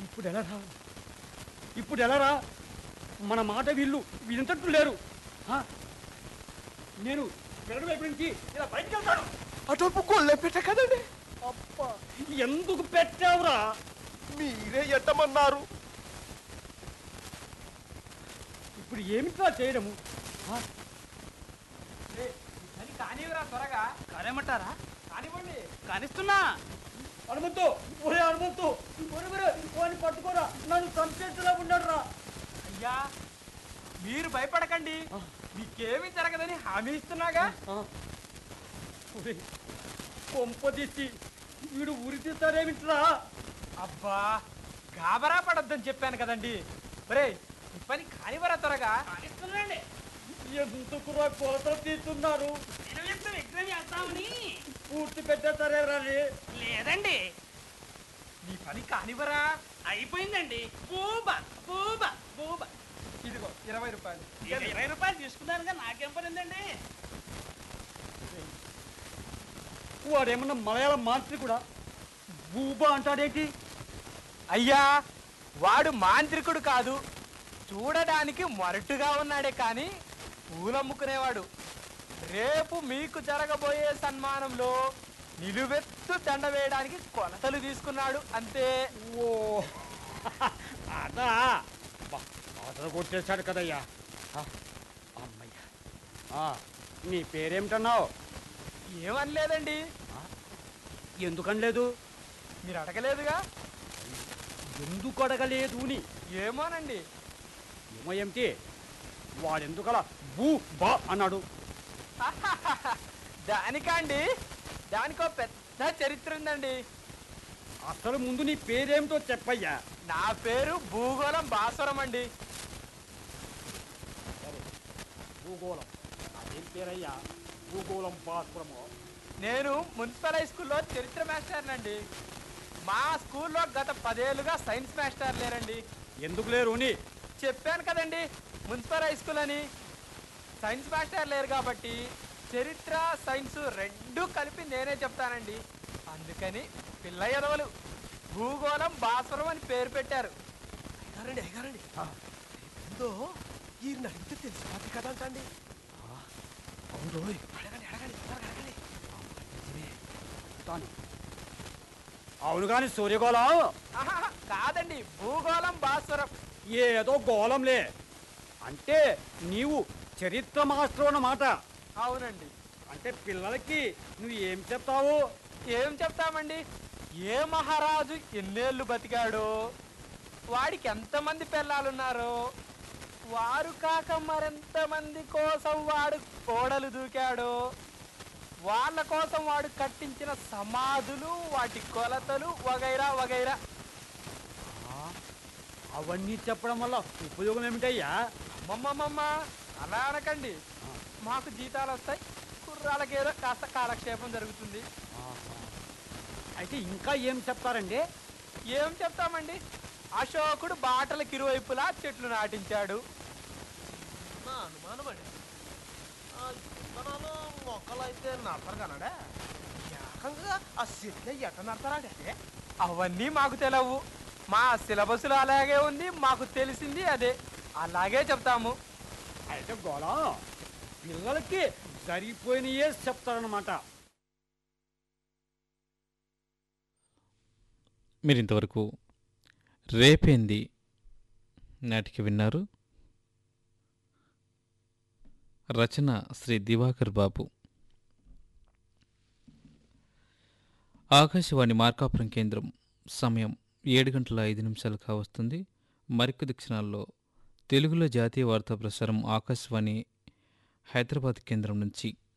ఇప్పుడు ఎలా రా ఇప్పుడు ఎలా రా మన మాట వీళ్ళు వింటట్టు లేరు ఆ? నేను వెనక వైపు నుంచి ఇలా బయటికి వెళ్తాను అటువైపు గొల్లె పెట్ట కదండి అబ్బా ఎందుకు పెట్టావురా మీరే ఎట్టమన్నారు ఇప్పుడు ఏమిట్రా చేయడము ఆ? అని కానివ్వరా త్వరగా కానేమంటారా కానివ్వండి కానిస్తున్నా హనుమంతు ఒరే హనుమంతు ఒరే ఒరే వాడిని పట్టుకోరా నన్ను చంపేట్టులా ఉన్నాడు రా అయ్యా మీరు భయపడకండి ఆ. మీకేమీ జరగదని హామీ ఇస్తున్నాగా ఒరే కొంపదీసి వీడు ఉరి తీస్తారేమిట్రా అబ్బా గాబరా పడొద్దని చెప్పాను కదండి ఒరే ఈ పని కానివ్వరా త్వరగా కానిస్తున్నాండి ఎందుకురా కొలతలు తీస్తున్నారు విగ్రహం చేస్తామని పూర్తి పెట్టేస్తారే రాని లేదండి నీ పని కానివ్వరా అయిపోయిందండి బూబా బూబా బూబా ఇదిగో ఇరవై రూపాయలు ఇరవై రూపాయలు తీసుకున్నానుగా నాకేం పని ఉందండి వాడేమన్నా మలయాళం మాంత్రికుడా బూబా అంటాడేంటి అయ్యా వాడు మాంత్రికుడు కాదు చూడడానికి మొరటుగా ఉన్నాడే కానీ పూలమ్ముకునేవాడు రేపు మీకు జరగబోయే సన్మానంలో నిలువెత్తు దండ వేయడానికి కొలతలు తీసుకున్నాడు అంతే ఓ అదా బా, అవతల కొట్టేశాడు కదయ్యా ఆ, అమ్మయ్యా ఆ, నీ పేరేమిటన్నావు ఏమనలేదండి ఎందుకనలేదు మీరు అడగలేదుగా ఎందుకు అడగలేదు ని ఏమోనండి ఏమో ఏమిటి వాడెందుకలా బూ బా అన్నాడు దానికండి దానికో పెద్ద చరిత్ర ఉందండి అసలు ముందు నీ పేరేమిటో చెప్పయ్యా నా పేరు భూగోళం భాస్వరం అండి సరే భూగోళం అదేం పేరయ్యా భూగోళం భాస్వరము నేను మున్సిపల్ హై స్కూల్లో చరిత్ర మాస్టర్నండి మా స్కూల్లో గత పదేళ్ళుగా సైన్స్ మాస్టర్ లేరండి ఎందుకు లేరు ని చెప్పాను కదండి మున్సిపల్ హై స్కూల్ అని సైన్స్ మాస్టర్ లేరు కాబట్టి చరిత్ర సైన్స్ రెండు కలిపి నేనే చెప్తానండి అందుకని పిల్ల ఎదవలు భూగోళం భాస్వరం అని పేరు పెట్టారు అయ్యారండి అయ్యారండి ఎందో ఈ అడిగితే తెలిసిపోతుంది కదా అంటండి అవును రోయ్ అడగండి అడగండి త్వరగా అడగండి తాను అవును కానీ సూర్యగోళం ఆహాహా, కాదండి భూగోళం భాస్వరం ఏదో గోళంలే అంటే నీవు చరిత్ర మాస్టర్ అన్నమాట అవునండి అంటే పిల్లలకి నువ్వు ఏం చెప్తావు ఏం చెప్తామండి ఏ మహారాజు ఎన్నేళ్ళు బతికాడో వాడికి ఎంతమంది పిల్లలున్నారో వారు కాక మరెంతమంది కోసం వాడు కోడలు దూకాడో వాళ్ళ కోసం వాడు కట్టించిన సమాధులు వాటి కొలతలు వగైరా వగైరా ఆ, అవన్నీ చెప్పడం వల్ల ఉపయోగం ఏమిటయ్యా అమ్మమ్మమ్మ అలా అనకండి మాకు జీతాలు వస్తాయి కుర్రాలకేదో కాస్త కాలక్షేపం జరుగుతుంది అయితే ఇంకా ఏం చెప్తారండి ఏం చెప్తామండి అశోకుడు బాటలకు ఇరువైపులా చెట్లు నాటించాడు నా అనుమానం అండి ఆ విత్తనాలు మొక్కలు అయితే నడతారు కనడా ఏకంగా ఆ చెట్లు ఎట్ట నడతారండి అదే అవన్నీ మాకు తెలవు మా సిలబస్లో అలాగే ఉంది మాకు తెలిసింది అదే అలాగే చెప్తాము అయితే గోళం పిల్లలకి సరిపోయినయే చెప్తారనమాట మీరు ఇంతవరకు రేపేంది నాటికి విన్నారు రచన శ్రీ దివాకర్ బాబు ఆకాశవాణి మార్కాపురం కేంద్రం సమయం ఏడు గంటల ఐదు నిమిషాలు కావస్తుంది మరికొద్ది క్షణాల్లో తెలుగులో జాతీయ వార్తా ప్రసారం ఆకాశవాణి హైదరాబాద్ కేంద్రం నుంచి